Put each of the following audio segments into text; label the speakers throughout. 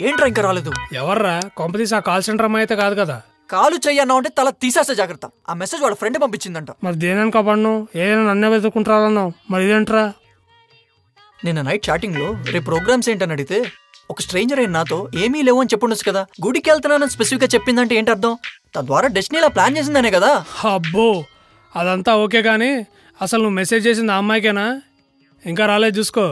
Speaker 1: ఏంట్రా ఇంకా రాలేదు
Speaker 2: ఎవర్రా కొంపతీసి ఆ కాల్ సెంటర్ అమ్మాయి అయితే కాదు కదా
Speaker 1: కాలు చెయ్యి అన్నావు అంటే తల తీసేస్తే జాగ్రత్త ఆ మెసేజ్ వాళ్ళ ఫ్రెండ్ పంపించిందంట
Speaker 2: మరి దేనని కాపాడను ఏదైనా నన్నే వెతుక్కుంటారన్నావు మరి ఇదేంట్రా
Speaker 1: నిన్న నైట్ చాటింగ్ లో రేపు ప్రోగ్రామ్స్ ఏంటని అడిగితే ఒక స్ట్రేంజర్ అయిన నాతో ఏమీ లేవు అని చెప్పుండొచ్చు కదా గుడికి వెళ్తున్నానని స్పెసిఫిక్ గా చెప్పిందంటే ఏంటి అర్థం తద్వారా డెస్టినీ ఇలా ప్లాన్ చేసిందనే కదా
Speaker 2: అబ్బో అదంతా ఓకే కానీ అసలు నువ్వు మెసేజ్ చేసింది ఆ అమ్మాయికేనా ఇంకా రాలేదు చూసుకో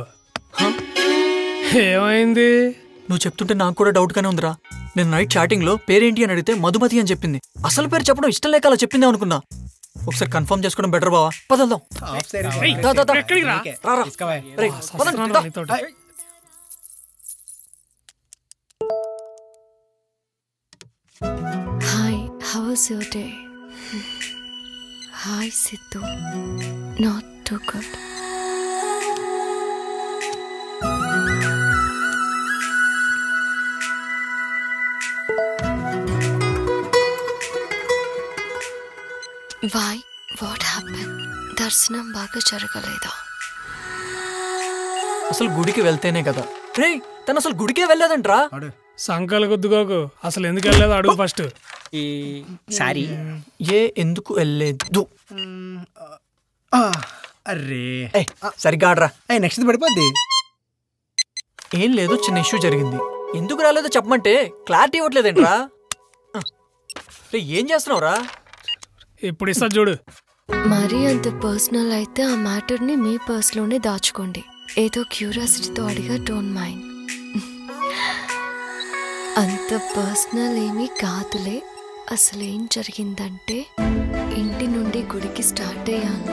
Speaker 2: ఏమైంది
Speaker 1: నువ్వు చెప్తుంటే నాకు కూడా డౌట్ గానే ఉందిరా నేను నైట్ చాటింగ్ లో పేరేంటి అని అడిగితే మధుమతి అని చెప్పింది అసలు పేరు చెప్పడం ఇష్టం లేక అలా చెప్పింది అనుకున్నా ఒకసారి కన్ఫర్మ్ చేసుకోవడం బెటర్ బావా పదల్దాం దా, దా, దా.
Speaker 2: ఎక్కడికి రా
Speaker 1: రా, రా. రేయ్, పదండి,
Speaker 2: వస్తున్నాను
Speaker 1: దా.
Speaker 2: నీతోటి.
Speaker 3: Hi, how was your day? Hi, Sidhu. Not too good. Why? What happened? దర్శనం బాగా జరగలేదా
Speaker 1: అసలు గుడికి వెళ్తేనే కదా రే తను అసలు గుడికే వెళ్ళలేదంట్రా
Speaker 2: సంకలు గుద్దుకోకు అసలు ఎందుకు వెళ్ళలేదు అడుగు ఫస్ట్
Speaker 4: ఈ సారీ
Speaker 1: ఏ ఎందుకు వెళ్ళలేదు
Speaker 4: అర్రే
Speaker 1: ఏ సరిగ్గా ఆడరా
Speaker 4: అయ్యి నెక్స్ట్ పడిపోద్ది
Speaker 1: ఏం లేదు చిన్న ఇష్యూ జరిగింది ఎందుకు రాలేదో చెప్పమంటే క్లారిటీ ఇవ్వట్లేదేంట్రా రే ఏం చేస్తున్నావురా
Speaker 2: ఇప్పుడు ఇస్తా చూడు
Speaker 3: మరీ అంత పర్సనల్ అయితే ఆ మ్యాటర్ని మీ పర్స్లోనే దాచుకోండి ఏదో క్యూరియాసిటీతో అడిగా డోంట్ మైండ్ అంత పర్సనల్ ఏమీ కాదులే అసలు ఏం జరిగిందంటే ఇంటి నుండి గుడికి స్టార్ట్ అయ్యాను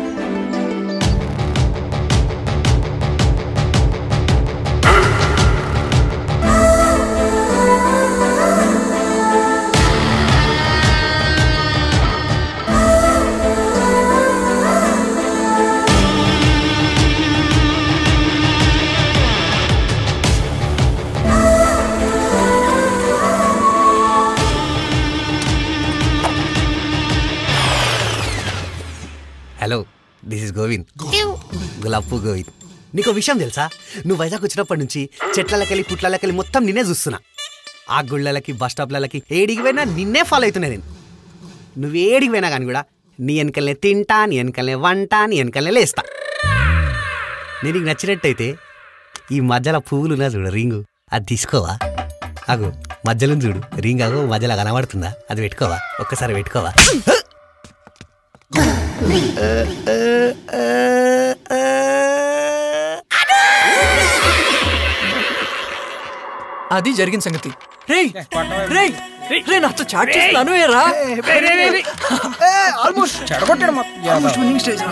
Speaker 5: hello this is Govind Gulab Govind నీకు విషయం తెలుసా నువ్వు వైజాగ్ వచ్చినప్పటి నుంచి చెట్లకెళ్ళి పుట్లకెళ్ళి మొత్తం నిన్నే చూస్తున్నా ఆ గుళ్ళలకి బస్ స్టాప్లకి ఏడికి పోయినా నిన్నే ఫాలో అవుతున్నా నేను నువ్వు ఏడికి పోయినా కానీ కూడా నీ వెనకలనే తింటా నీ వెనకలనే వంట నీ వెనకలనే లేస్తా నేను నీకు నచ్చినట్టయితే ఈ మధ్యలో పువ్వులు ఉన్నా చూడు రింగు అది తీసుకోవా అగు మధ్యలో చూడు రింగ్ అగో మధ్యలో కనబడుతుందా అది పెట్టుకోవా ఒక్కసారి పెట్టుకోవా
Speaker 1: అది జరిగిన సంగతి రే రే రే నాతో చాట్ చేస్తున్నాను ఏరా
Speaker 4: ఆల్మోస్ట్ చెడగొట్టాడు మొత్తం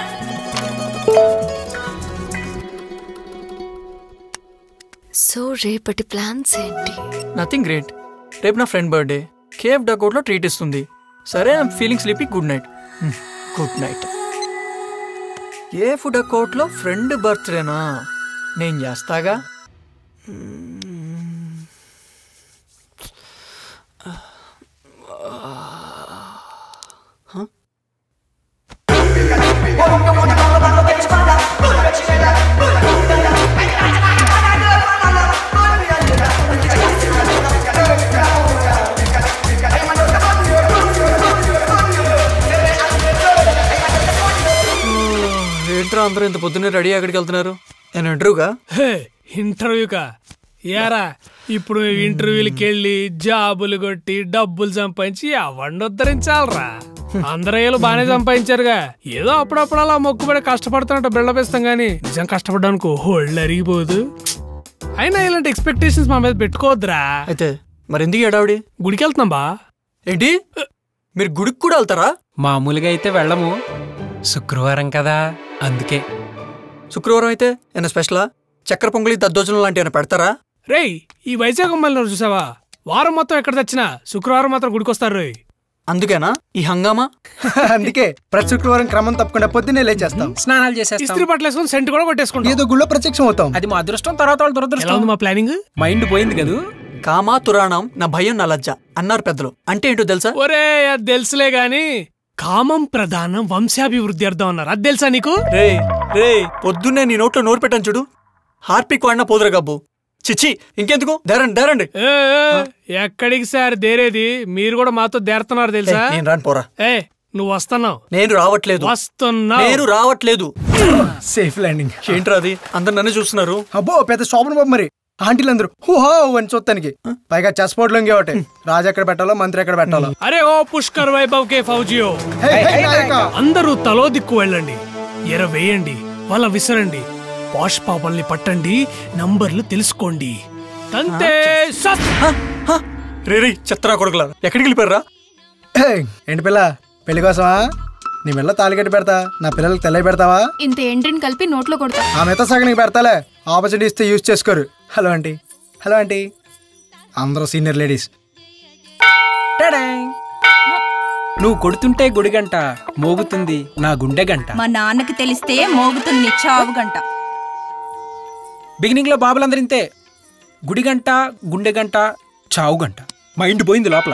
Speaker 3: సో రేపటి ప్లాన్స్ ఏంటి
Speaker 1: నథింగ్ గ్రేట్ రేపు నా ఫ్రెండ్ బర్త్డే కేఎఫ్ డకోట్లో ట్రీట్ ఇస్తుంది సరే I'm feeling sleepy good night good night KF డకోట్లో ఫ్రెండ్ బర్త్డేనా నేను చేస్తాగా ఏంట్రా అందరూ ఇంత పొద్దున్నే రెడీ ఎక్కడికి వెళ్తున్నారు నేను ఇంటర్వ్యూగా
Speaker 2: హే ఇంటర్వ్యూకా యారా ఇప్పుడు మేము ఇంటర్వ్యూలకి వెళ్ళి జాబులు కొట్టి డబ్బులు సంపాదించి ఎవరిని ఉద్ధరించాలరా అందరూ ఏళ్ళు బాగానే సంపాదించారుగా ఏదో అప్పుడప్పుడు అలా మొక్కుబడి కష్టపడుతున్నట్టు బిల్డప్ ఇస్తాం గానీ నిజం కష్టపడ్డానికి ఒళ్ళు అరిగిపోదు అయినా ఇలాంటి ఎక్స్పెక్టేషన్స్ మా మీద పెట్టుకోవద్దురా
Speaker 1: అయితే మరి ఎందుకు ఏడావిడి
Speaker 2: గుడికి వెళ్తున్నాం బా
Speaker 1: ఏంటి మీరు గుడికి కూడా వెళ్తారా
Speaker 6: మామూలుగా అయితే వెళ్ళము శుక్రవారం కదా అందుకే
Speaker 1: శుక్రవారం అయితే ఏమైనా స్పెషలా చక్కెర పొంగలి దద్దోజనం లాంటివి ఏమైనా పెడతారా
Speaker 2: రేయ్ ఈ వైజాగ్ అమ్మాయిలను చూసావా వారం మొత్తం ఎక్కడ తెచ్చినా శుక్రవారం మాత్రం గుడికి వస్తారు రోయ్
Speaker 1: అందుకేనా ఈ హంగామా
Speaker 4: అందుకే ప్రతి శుక్రవారం క్రమం తప్పకుండా పొద్దున్నే లేచేస్తాం
Speaker 6: స్నానాలు చేసేస్తాం
Speaker 2: ఇస్త్రీ బట్టలు వేసుకొని సెంట్ కూడా కొట్టేసుకుంటాం
Speaker 4: ఏదో గుళ్ళో ప్రత్యక్షం అవుతాం
Speaker 6: అది మా అదృష్టం తర్వాత వాళ్ళ
Speaker 2: ఎలా
Speaker 6: దురదృష్టం
Speaker 2: ఉంది మా ప్లానింగ్
Speaker 6: మైండ్ పోయింది కదూ
Speaker 1: కామా తురాణం నా భయం నా లజ్జ అన్నారు పెద్దలు అంటే ఏంటో తెలుసా
Speaker 2: ఒరే అది తెలుసులే గాని కామం ప్రధానం వంశాభివృద్ధి అర్థం అన్నారు అది తెలుసా నీకు
Speaker 1: రే రే పొద్దున్నే నీ నోట్లో నోరు పెట్టాను చూడు హార్పిక్ వాడినా పోదురా గబ్బు చిచ్చి ఇంకెందుకు దారండి దారండి
Speaker 2: ఏ, ఏ, ఎక్కడికి సార్ దేరేది మీరు కూడా మాతో దేరుతున్నారు తెలుసా
Speaker 1: ఏయ్, నేను రాను పోరా
Speaker 2: ఏ నువ్వు వస్తున్నావు
Speaker 1: నేను రావట్లేదు
Speaker 2: వస్తున్నావు
Speaker 1: నేను రావట్లేదు
Speaker 4: సేఫ్ ల్యాండింగ్
Speaker 1: ఏంట్రా అది అందరు నన్ను చూస్తున్నారు
Speaker 4: అబ్బో పెద్ద శోభన బాబు మరి ఆంటీలు అందరూ హుహో అని చూస్తానికి పైగా చెస్ బోర్డు లొంగి ఒకటి రాజు ఎక్కడ పెట్టాలో మంత్రి ఎక్కడ పెట్టాలో
Speaker 2: అరే ఓ పుష్కర్ వైభవ్ కే ఫౌజియో
Speaker 4: హే, హే, నాయక.
Speaker 2: అందరూ తలో దిక్కు వెళ్ళండి ఎర వేయండి వాళ్ళ విసరండి పాష్ పాపల్ని పట్టండి నంబర్లు తెలుసుకోండి తంతే సత్
Speaker 1: రే రే చెత్తరా కొడుకులా ఎక్కడికి వెళ్ళిపోయారా
Speaker 4: హే, ఏంటి పిల్ల పెళ్లి కోసమా నీ మెల్ల తాళి కట్టి పెడతా నా పిల్లలకి తెల్ల పెడతావా
Speaker 7: ఇంత ఎండ్రిని కలిపి నోట్లో కొడతా
Speaker 4: ఆ మిగతా సగం నీకు పెడతాలే ఆపర్చునిటీ ఇస్తే యూజ్ చేసుకోరు హలో ఆంటీ హలో ఆంటీ అందరూ సీనియర్ లేడీస్
Speaker 6: నువ్వు కొడుతుంటే గుడిగంట మోగుతుంది నా గుండె గంట
Speaker 8: మా నాన్నకి తెలిస్తే మోగుతుంది చావు గంట
Speaker 6: బిగినింగ్ లో బాబులందరూ ఇంతే గుడి గంట గుండె గంట చావు గంట మైండ్ పోయింది లోపల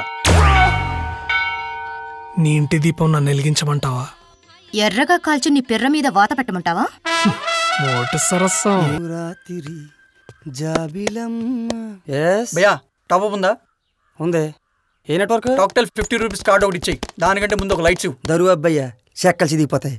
Speaker 2: నీ ఇంటి దీపం నన్ను వెలిగించమంటావా
Speaker 7: ఎర్రగా కాల్చి నీ పిర్ర మీద వాత పెట్టమంటావా
Speaker 2: మోటు సరస్సం
Speaker 1: భయ్యా టాప్ అప్ ఉందా
Speaker 9: ఉంది ఏ network
Speaker 1: Tactel fifty rupees card ఒకటి ఇచ్చేయి దానికంటే ముందు ఒక లైట్స్ ఇవ్వు
Speaker 9: దరువు అబ్బయ్యా చెక్కలు చిదిగిపోతాయి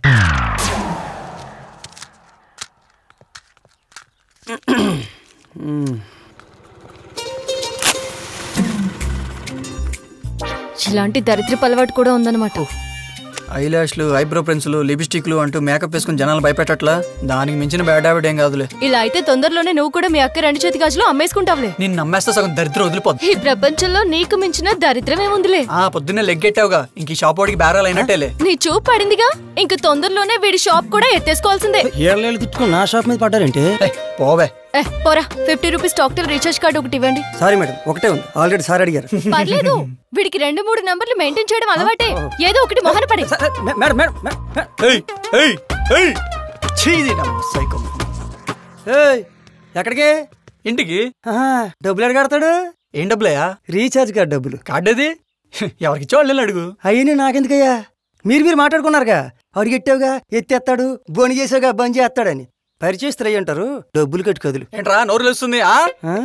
Speaker 3: ఇలాంటి దరిద్రపు అలవాటు కూడా ఉందన్నమాట
Speaker 1: ఐ ల్యాష్లు ఐబ్రో పెన్సిల్ లిప్స్టిక్లు అంటూ మేకప్ వేసుకుని జనాలు భయపెట్టట్లా దానికి మించిన బ్యాడ్ హ్యాబిట్ ఏం కాదులే
Speaker 3: ఇలా అయితే తొందరలోనే నువ్వు కూడా మీ అక్క రెండు చేతి గాజులు అమ్మేసుకుంటావులే
Speaker 1: నేను నమ్మేస్తే సగం దరిద్రం వదిలిపోద్ది
Speaker 3: ఈ ప్రపంచంలో నీకు మించిన దరిద్రం ఏముందిలే
Speaker 1: ఆ పొద్దున్నే లెగ్గెట్టావుగా ఇంక ఈ షాప్ వాడికి బేరాలు అయినట్టేలే
Speaker 3: నీ చూపు పడిందిగా ఇంక తొందరలోనే వీడి షాప్ కూడా ఎత్తేసుకోవాల్సిందే
Speaker 9: ఏళ్ళు తిట్టుకుని నా షాప్ మీద పడ్డారేంటి
Speaker 1: ఏయ్, పోవే
Speaker 3: ఏ పోరా fifty rupees Tactel recharge card ఒకటి ఇవ్వండి
Speaker 9: సారీ మేడం ఒకటే ఉంది ఆల్రెడీ సార్ అడిగారు
Speaker 3: పర్లేదు వీడికి రెండు మూడు నంబర్లు మెయింటైన్ చేయడం అలవాటే ఏదో ఒకటి మొహన పడి
Speaker 9: సార్, మే- మేడం మేడం మే- మే-
Speaker 1: ఏయ్ ఏయ్ ఏయ్ ఛీ, ఇది నా సైకో
Speaker 9: ఏయ్, ఎక్కడికి
Speaker 1: ఇంటికి
Speaker 9: ఆహా, డబ్బులు ఎక్కడ కడతాడు
Speaker 1: ఏం డబ్బులయ్యా
Speaker 9: రీఛార్జ్ కార్డ్ డబ్బులు
Speaker 1: కార్డు అది ఎవరికి ఇచ్చేవాళ్ళు అడుగు
Speaker 9: అయ్యి నాకెందుకయ్యా మీరు మీరు మాట్లాడుకున్నారుగా అడిగెట్టావుగా ఎత్తేస్తాడు బోని చేసావుగా బంద్ చేస్తాడని పరిచయస్తులు అయ్యి అంటారు డబ్బులు కట్టు కదులు
Speaker 1: ఏంట్రా నోరు తెలుస్తుంది ఆ
Speaker 9: ఆ?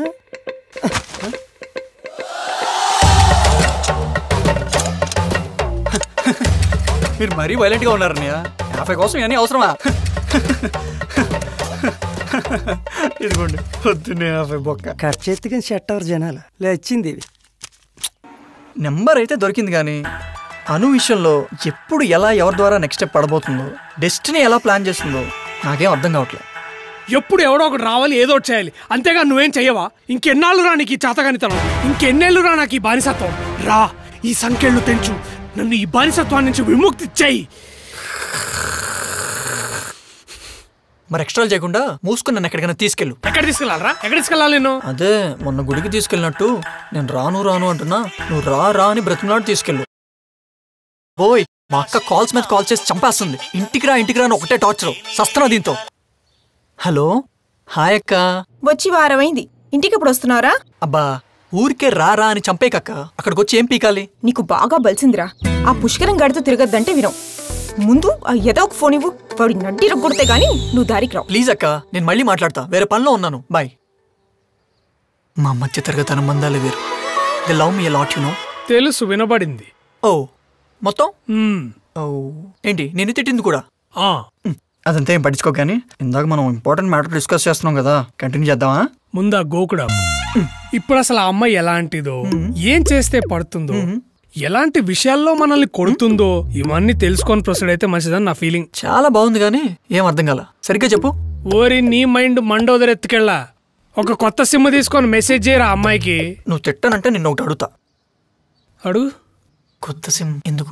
Speaker 1: మీరు మరీ వైలెంట్ గా ఉన్నారు అన్నయ్య యాభై కోసం ఇవన్నీ అవసరమా ఇదిగోండి పొద్దున్నే యాభై బొక్క
Speaker 9: ఖర్చు ఎత్తుకుని సెట్ అవర్ జనాలు లేచింది ఇవి
Speaker 1: నెంబర్ అయితే దొరికింది కానీ అను విషయంలో ఎప్పుడు ఎలా ఎవరి ద్వారా నెక్స్ట్ స్టెప్ పడబోతుందో డెస్టినీ ఎలా ప్లాన్ చేస్తుందో నాకేం అర్థం కావట్లేదు
Speaker 2: ఎప్పుడు ఎవడో ఒకటి రావాలి ఏదో ఒకటి చేయాలి అంతేగా నువ్వేం చెయ్యవా ఇంకెన్నాళ్ళు రా నీకు ఈ చాతగానితనం ఇంకెన్నేళ్ళు రా నాకు ఈ బానిసత్వం రా ఈ సంఖ్యలు తెంచు నన్ను ఈ బానిసత్వాన్ని నుంచి విముక్తి చెయ్యి
Speaker 1: మరి ఎక్స్ట్రాలు చేయకుండా మూసుకుని నన్ను ఎక్కడికైనా తీసుకెళ్ళు
Speaker 2: ఎక్కడ తీసుకెళ్ళాలరా ఎక్కడ తీసుకెళ్ళాలి నేను
Speaker 1: అదే మొన్న గుడికి తీసుకెళ్ళినట్టు నేను రాను రాను అంటున్నా నువ్వు రా రా అని బ్రతిమలాడు తీసుకెళ్ళు ఓయ్ మా అక్క కాల్స్ మీద కాల్ చేసి చంపేస్తుంది ఇంటికి రా ఇంటికి రా అని ఒకటే టార్చర్ సస్తున్నా దీంతో హలో హాయ్ అక్క
Speaker 8: వచ్చి వారమైంది ఇంటికి ఎప్పుడు వస్తున్నారా
Speaker 1: అబ్బా ఊరికే రా రా అని చంపేకక్క అక్కడికి వచ్చి ఏం పీకాలి
Speaker 8: నీకు బాగా బలిసిందిరా ఆ పుష్కరం గడితో తిరగద్దంటే వినం ముందు ఆ ఏదో ఒక ఫోన్ ఇవ్వు వాడి నడ్డి రొగ్గొడితే గాని నువ్వు దారికి రావు
Speaker 1: ప్లీజ్ అక్క నేను మళ్ళీ మాట్లాడతా వేరే పనిలో ఉన్నాను బాయ్ మా మధ్య తరగతి అనుబంధాలు వేరు the love me lot you know
Speaker 2: తెలుసు వినబడింది
Speaker 1: ఓ మొత్తం
Speaker 2: మ్మ్.
Speaker 1: ఓ ఏంటి నేను తిట్టింది కూడా
Speaker 2: ఆ,
Speaker 1: ఉమ్, అదంతా ఏం పట్టించుకో కానీ ఇందాక మనం ఇంపార్టెంట్ మ్యాటర్ డిస్కస్ చేస్తున్నాం కదా కంటిన్యూ చేద్దామా
Speaker 2: ముందా గోకుడా ఇప్పుడు అసలు ఆ అమ్మాయి ఎలాంటిదో ఏం చేస్తే పడుతుందో ఎలాంటి విషయాల్లో మనల్ని కొడుతుందో ఇవన్నీ తెలుసుకొని ప్రొసీడ్ అయితే మంచిదని నా ఫీలింగ్
Speaker 1: చాలా బాగుంది కానీ ఏం అర్థం కాల సరిగ్గా చెప్పు
Speaker 2: ఓరి నీ మైండ్ మండోదర ఎత్తుకెళ్ళా ఒక కొత్త సిమ్ తీసుకొని మెసేజ్ చేయరా ఆ అమ్మాయికి
Speaker 1: నువ్వు తిట్టానంటే నిన్ను ఒకటి అడుగుతా
Speaker 2: అడుగు
Speaker 1: కొత్త సిమ్ ఎందుకు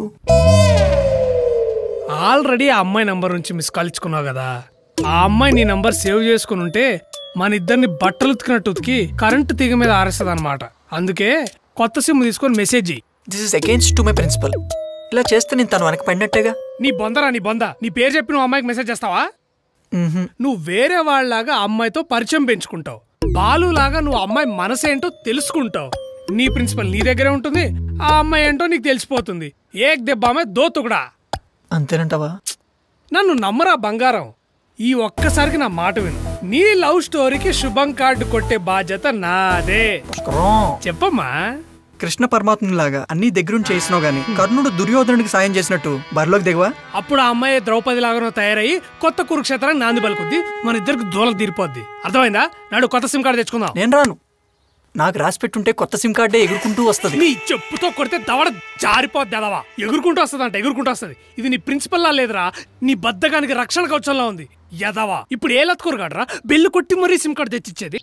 Speaker 2: ఆల్రెడీ ఆ అమ్మాయి నంబర్ నుంచి మిస్ కాల్ ఇచ్చుకున్నావు కదా ఆ అమ్మాయి నీ నంబర్ సేవ్ చేసుకుని ఉంటే మన ఇద్దరిని బట్టలు ఉతికినట్టు ఉతికి కరెంటు తీగ మీద ఆరేస్తుంది అనమాట అందుకే కొత్త సిమ్ తీసుకొని మెసేజ్ చెయ్యి
Speaker 1: this is against to my principle ఇలా చేస్తే నేను తను వెనక పడినట్టేగా
Speaker 2: నీ బొందరా నీ బొంద నీ పేరు చెప్పి నువ్వు అమ్మాయికి మెసేజ్ చేస్తావా
Speaker 1: మ్హూ.
Speaker 2: నువ్వు వేరే వాళ్ళలాగా ఆ అమ్మాయితో పరిచయం పెంచుకుంటావు బాలులాగా నువ్వు అమ్మాయి మనసేంటో తెలుసుకుంటావు నీ ప్రిన్సిపల్ నీ దగ్గరే ఉంటుంది ఆ అమ్మాయి ఏంటో నీకు తెలిసిపోతుంది ఏక్ దెబ్బ ఆమె దోతుకుడా
Speaker 1: అంతేనంటావా
Speaker 2: నన్ను నమ్మరా బంగారం ఈ ఒక్కసారికి నా మాట విను నీ లవ్ స్టోరీకి శుభం కార్డు కొట్టే బాధ్యత నాదే చెప్పమ్మా
Speaker 1: కృష్ణ పరమాత్మలాగా అన్ని దగ్గరుండి చేసినావు గాని కర్ణుడు దుర్యోధనుడికి సాయం చేసినట్టు బరిలోకి దిగవా
Speaker 2: అప్పుడు ఆ అమ్మాయి ద్రౌపది లాగానో తయారయ్యి కొత్త కురుక్షేత్రానికి నాంది పలుకుద్ది మన ఇద్దరికి దూలం తీరిపోద్ది అర్థమైందా నాడు కొత్త సిమ్ కార్డు తెచ్చుకుందాం
Speaker 1: నేను రాను నాకు రాసి పెట్టుంటే కొత్త సిమ్ కార్డే ఎగురుకుంటూ వస్తుంది
Speaker 2: నీ చెప్పుతో కొడితే దవడ జారిపోద్ది అదవా ఎగురుకుంటూ వస్తుంది అంట ఎగురుకుంటూ వస్తుంది ఇది నీ ప్రిన్సిపల్ లా లేదురా నీ బద్దగానికి రక్షణ కవచంలా ఉంది యదవా ఇప్పుడు ఏ లత్కూరు కాడరా బెల్లు కొట్టి మరీ సిమ్ కార్డు తెచ్చిచ్చేది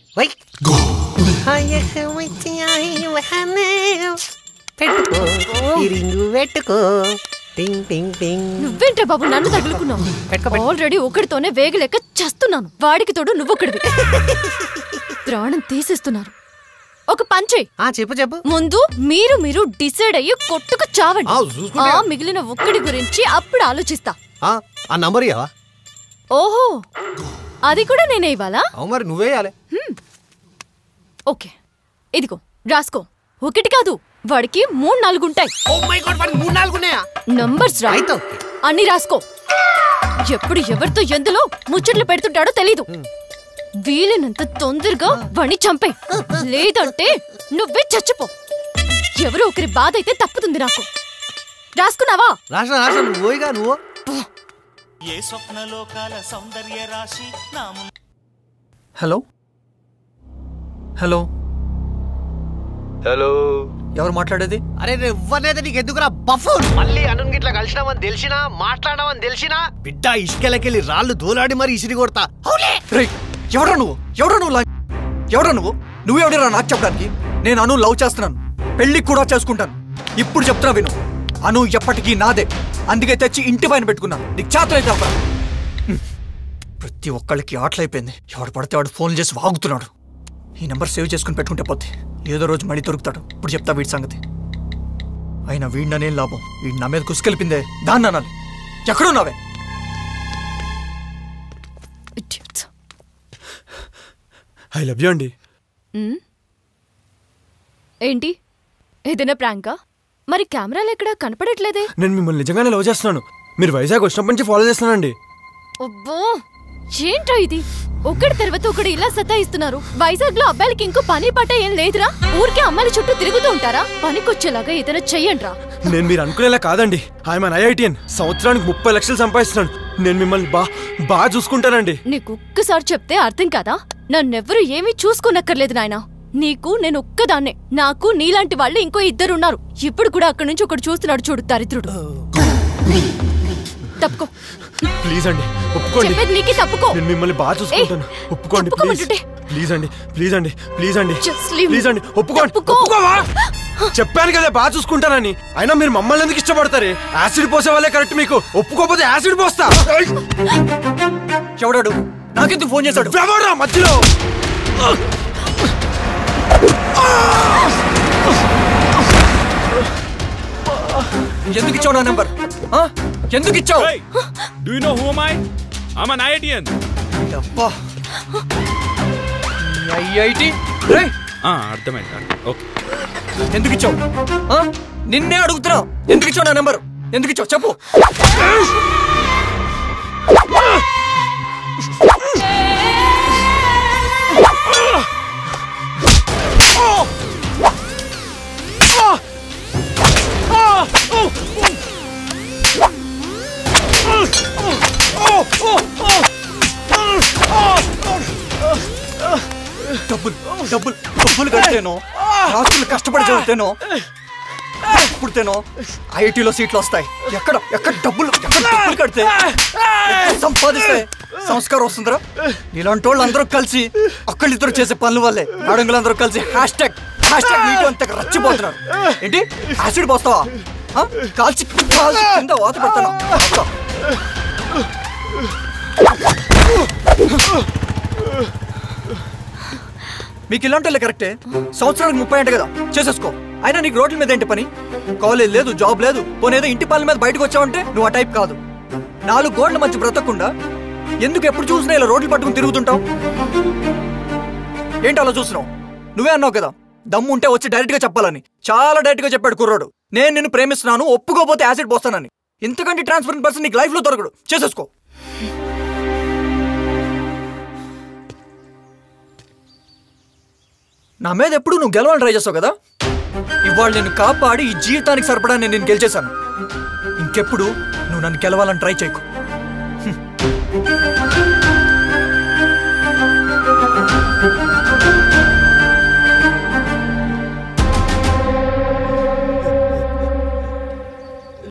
Speaker 5: పెట్టుకో ఈ రింగు పెట్టుకో టింగ్ టింగ్ టింగ్
Speaker 3: నువ్వేంట్రా బాబు నన్ను తగులుకున్నావు ఆల్రెడీ ఒకటితోనే వేగలేక చస్తున్నాను వాడికి తోడు నువ్వొకడివి ప్రాణం తీసేస్తున్నారు ఒక పంచే
Speaker 5: ఆ చెప్పు చెప్పు
Speaker 3: ముందు మీరు మీరు డిసైడ్ అయ్యి కొట్టుకు చావండి
Speaker 5: ఆ, చూసుకుంటే-
Speaker 3: ఆ మిగిలిన ఒక్కడి గురించి అప్పుడు ఆలోచిస్తా
Speaker 5: ఆ, ఆ నంబర్ ఇవ్వవా
Speaker 3: ఓహో అది కూడా నేనే ఇవ్వాలా
Speaker 5: అవు మరి నువ్వేయాలి
Speaker 3: ఓకే ఇదిగో రాసుకో ఒకటి కాదు వాడికి మూడు నాలుగు ఉంటాయి
Speaker 5: మూడు నాలుగు ఉన్నాయా
Speaker 3: నంబర్స్ రా
Speaker 5: అయితే
Speaker 3: అన్ని రాసుకో ఎప్పుడు ఎవరితో ఎందులో ముచ్చట్లు పెడుతుంటాడో తెలీదు వీలైనంత తొందరగా వణి చంపే లేదంటే నువ్వే చచ్చిపో ఎవరో ఒకరి బాధ అయితే తప్పుతుంది నాకు రాసుకున్నావా
Speaker 5: రాసిన రాసిన నువ్వు పోయిగా నువ్వు
Speaker 10: ఏ స్వప్నలోకాల సౌందర్య రాశి నా ముందు
Speaker 1: హలో హలో
Speaker 11: హలో
Speaker 1: ఎవరు మాట్లాడేది
Speaker 5: అరే ఎవరినైతే నీకు ఎందుకురా బఫూన్ మళ్ళీ అనున్ గిట్లా కలిసినామని తెలిసినా మాట్లాడమని తెలిసినా బిడ్డ ఇసుకెళ్ళకెళ్ళి రాళ్ళు దోలాడి మరి ఇసిరి కొడతా
Speaker 1: రేయ్ ఎవరా నువ్వు ఎవరా నువ్వు లా- ఎవరా నువ్వు నువ్వెవడరా నాకు చెప్పడానికి నేను అను లవ్ చేస్తున్నాను పెళ్లి కూడా చేసుకుంటాను ఇప్పుడు చెప్తున్నా విను అను ఎప్పటికీ నాదే అందుకే తెచ్చి ఇంటి పైన పెట్టుకున్నాను నీకు చేతనైతే అవ్వరా హ్మ్. ప్రతి ఒక్కళ్ళకి ఆటలైపోయింది ఎవడు పడితే వాడు ఫోన్ చేసి వాగుతున్నాడు ఈ నెంబర్ సేవ్ చేసుకుని పెట్టుకుంటే పోతే ఏదో రోజు మళ్ళీ దొరుకుతాడు ఇప్పుడు చెప్తా వీడి సంగతి అయినా వీడిననేం లాభం వీడి నా మీద కుసుకెళ్ళిపిందే దాన్ని అనాలి ఎక్కడున్నావే
Speaker 12: ఐ లవ్ యూ అండి
Speaker 3: ఉమ్. ఏంటి ఏదైనా ప్రాంకా మరి కెమెరాలు ఎక్కడ కనపడట్లేదే
Speaker 12: నేను మిమ్మల్ని నిజంగానే లవ్ చేస్తున్నాను మీరు వైజాగ్ వచ్చినప్పటి నుంచి ఫాలో చేస్తున్నానండి
Speaker 3: అబ్బో ఏంట్రా ఇది ఒకటి తర్వాత ఒకటి ఇలా సతాయిస్తున్నారు వైజాగ్ లో అబ్బాయిలకి ఇంకో పని పాట ఏం లేదురా ఊరికే అమ్మాయిల చుట్టూ తిరుగుతూ ఉంటారా పనికొచ్చేలాగా ఏదైనా చెయ్యండ్రా
Speaker 12: నేను మీరు అనుకునేలా కాదండి ఐఎమ్ ఐఐటిఎన్ సంవత్సరానికి ముప్పై లక్షలు సంపాదిస్తున్నాను నేను మిమ్మల్ని బా బాగా చూసుకుంటానండి
Speaker 3: నీకు ఒక్కసారి చెప్తే అర్థం కాదా నన్నెవ్వరూ ఏమీ చూసుకోనక్కర్లేదు నాయనా నీకు నేను ఒక్కదాన్నే నాకు నీలాంటి వాళ్ళు ఇంకో ఇద్దరున్నారు ఇప్పుడు కూడా అక్కడి నుంచి ఒకడు చూస్తున్నాడు చూడు దరిద్రుడు తప్పుకో
Speaker 12: ప్లీజ్ అండి ఒప్పుకోండి
Speaker 3: చెప్పేది నీకే తప్పుకో
Speaker 12: నేను మిమ్మల్ని బాగా చూసుకుంటాను ఒప్పుకోండి ప్లీజ్
Speaker 3: తప్పుకోమంటుంటే.
Speaker 12: ప్లీజ్ అండి ప్లీజ్ అండి ప్లీజ్ అండి
Speaker 3: Just leave me.
Speaker 12: ప్లీజ్ అండి ఒప్పుకోండి ఒప్పుకోవా చెప్పాను కదా బాగా చూసుకుంటానని అయినా మీరు మమ్మల్ని ఎందుకు ఇష్టపడతారు యాసిడ్ పోసే వాళ్ళే కరెక్ట్ మీకు ఒప్పుకోకపోతే యాసిడ్ పోస్తా
Speaker 1: ఎవడాడు నాకెందుకు ఫోన్ చేశాడు
Speaker 12: ఎవడ్రా మధ్యలో
Speaker 1: ఎందుకు ఇచ్చావు నా నెంబర్ ఎందుకు ఇచ్చావు
Speaker 13: do you know who am I? I'm an IITian.
Speaker 1: అబ్బా ఐఐటి రేయ్
Speaker 13: ఆ, అర్థమైంది ఓకే
Speaker 1: ఎందుకు ఇచ్చావు ఆ? నిన్నే అడుగుతున్నా ఎందుకు ఇచ్చావు నా నెంబర్ ఎందుకు ఇచ్చావు చెప్పు డబ్బులు డబ్బులు డబ్బులు కడితేనో రాత్రులు కష్టపడి చదివితేనో పుడితేనో ఐఐటీలో సీట్లు వస్తాయి ఎక్కడ ఎక్కడ డబ్బులు ఎక్కడ డబ్బులు కడితే ఎక్కడ సంపాదిస్తే సంస్కారం వస్తుందిరా ఇలాంటి వాళ్ళు అందరూ కలిసి ఒక్కళ్ళిద్దరు చేసే పనుల వల్లే ఆడంగులందరూ కలిసి హ్యాష్ ట్యాగ్ హ్యాష్ ట్యాగ్ నీటి అంత రచ్చిపోతున్నారు ఏంటి యాసిడ్ పోస్తావా ఆ? కాల్చి కాల్చి కింద వాత పెడతాను వస్తా. మీకు ఇలాంటి వాళ్ళే కరెక్టే సంవత్సరానికి ముప్పై అంటే కదా చేసేసుకో అయినా నీకు రోడ్ల మీద ఏంటి పని కాలేజ్ లేదు జాబ్ లేదు పోనేదో ఇంటి పనుల మీద బయటకు వచ్చావంటే నువ్వు ఆ టైప్ కాదు నాలుగు గోడ్ల మధ్య బ్రతకకుండా ఎందుకు ఎప్పుడు చూసినా ఇలా రోడ్లు పట్టుకుని తిరుగుతుంటావు ఏంటి అలా చూస్తున్నావు నువ్వే అన్నావు కదా దమ్ము ఉంటే వచ్చి డైరెక్ట్ గా చెప్పాలని చాలా డైరెక్ట్ గా చెప్పాడు కుర్రాడు నేను నిన్ను ప్రేమిస్తున్నాను ఒప్పుకోపోతే యాసిడ్ పోస్తానని ఇంతకంటే ట్రాన్స్పరెంట్ పర్సన్ నీకు లైఫ్ లో దొరకడు చేసేసుకో నా మీద ఎప్పుడు నువ్వు గెలవాలని ట్రై చేస్తావు కదా ఇవాళ నేను కాపాడి ఈ జీవితానికి సరిపడా నేను నేను గెలిచేశాను ఇంకెప్పుడు నువ్వు నన్ను గెలవాలని ట్రై చేయకు